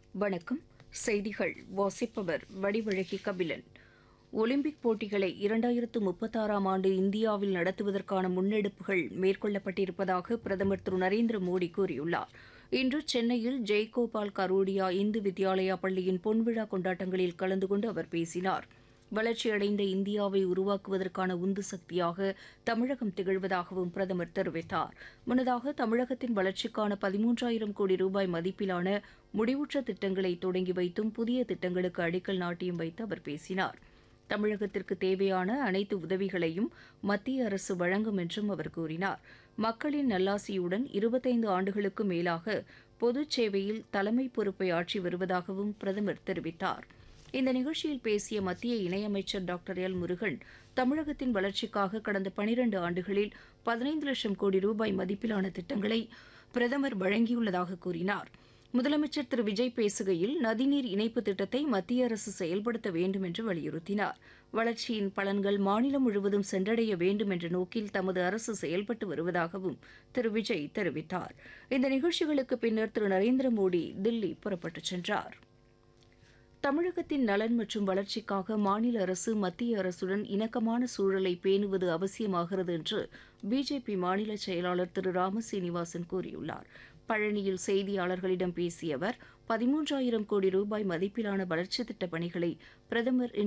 வணக்கம் செய்திகள் வாசிப்பவர் வடிவழகி கபிலன் ஒலிம்பிக் போட்டிகளை இரண்டாயிரத்து முப்பத்தாறாம் ஆண்டு இந்தியாவில் நடத்துவதற்கான முன்னெடுப்புகள் மேற்கொள்ளப்பட்டிருப்பதாக பிரதமர் திரு நரேந்திர மோடி கூறியுள்ளார் இன்று சென்னையில் ஜெய்கோபால் கரோடியா இந்து வித்யாலயா பள்ளியின் பொன்விழா கொண்டாட்டங்களில் கலந்து கொண்டு அவர் பேசினார் வளர்ச்சியடைந்த இந்தியாவை உருவாக்குவதற்கான உந்து சக்தியாக தமிழகம் திகழ்வதாகவும் பிரதமர் தெரிவித்தார் முன்னதாக தமிழகத்தின் வளர்ச்சிக்கான பதிமூன்றாயிரம் கோடி ரூபாய் மதிப்பிலான முடிவுற்ற திட்டங்களை தொடங்கி வைத்தும் புதிய திட்டங்களுக்கு அடிக்கல் நாட்டியும் வைத்து அவர் பேசினார் தமிழகத்திற்கு தேவையான அனைத்து உதவிகளையும் மத்திய அரசு வழங்கும் என்றும் அவர் கூறினார் மக்களின் நல்லாசியுடன் இருபத்தைந்து ஆண்டுகளுக்கு மேலாக பொதுச் சேவையில் தலைமை பொறுப்பை ஆற்றி வருவதாகவும் பிரதமர் தெரிவித்தார் இந்த நிகழ்ச்சியில் பேசிய மத்திய இணையமைச்சர் டாக்டர் எல் முருகன் தமிழகத்தின் வளர்ச்சிக்காக கடந்த பனிரண்டு ஆண்டுகளில் பதினைந்து லட்சம் கோடி ரூபாய் மதிப்பிலான திட்டங்களை பிரதமர் வழங்கியுள்ளதாக கூறினார் முதலமைச்சர் திரு விஜய் பேசுகையில் நதிநீர் இணைப்பு திட்டத்தை மத்திய அரசு செயல்படுத்த வேண்டும் என்று வலியுறுத்தினார் வளர்ச்சியின் பலன்கள் மாநிலம் முழுவதும் சென்றடைய வேண்டும் என்ற நோக்கில் தமது அரசு செயல்பட்டு வருவதாகவும் திரு விஜய் தெரிவித்தார் இந்த நிகழ்ச்சிகளுக்கு பின்னர் திரு நரேந்திர மோடி தில்லி புறப்பட்டுச் சென்றார் தமிழகத்தின் நலன் மற்றும் வளர்ச்சிக்காக மாநில அரசு மத்திய அரசுடன் இணக்கமான சூழலை பேணுவது அவசியமாகிறது என்று பிஜேபி மாநில செயலாளர் திரு ராமசீனிவாசன் கூறியுள்ளார் பழனியில் செய்தியாளர்களிடம் பேசிய அவர் பதிமூன்றாயிரம் கோடி ரூபாய் மதிப்பிலான வளர்ச்சித் திட்டப் பணிகளை பிரதமர்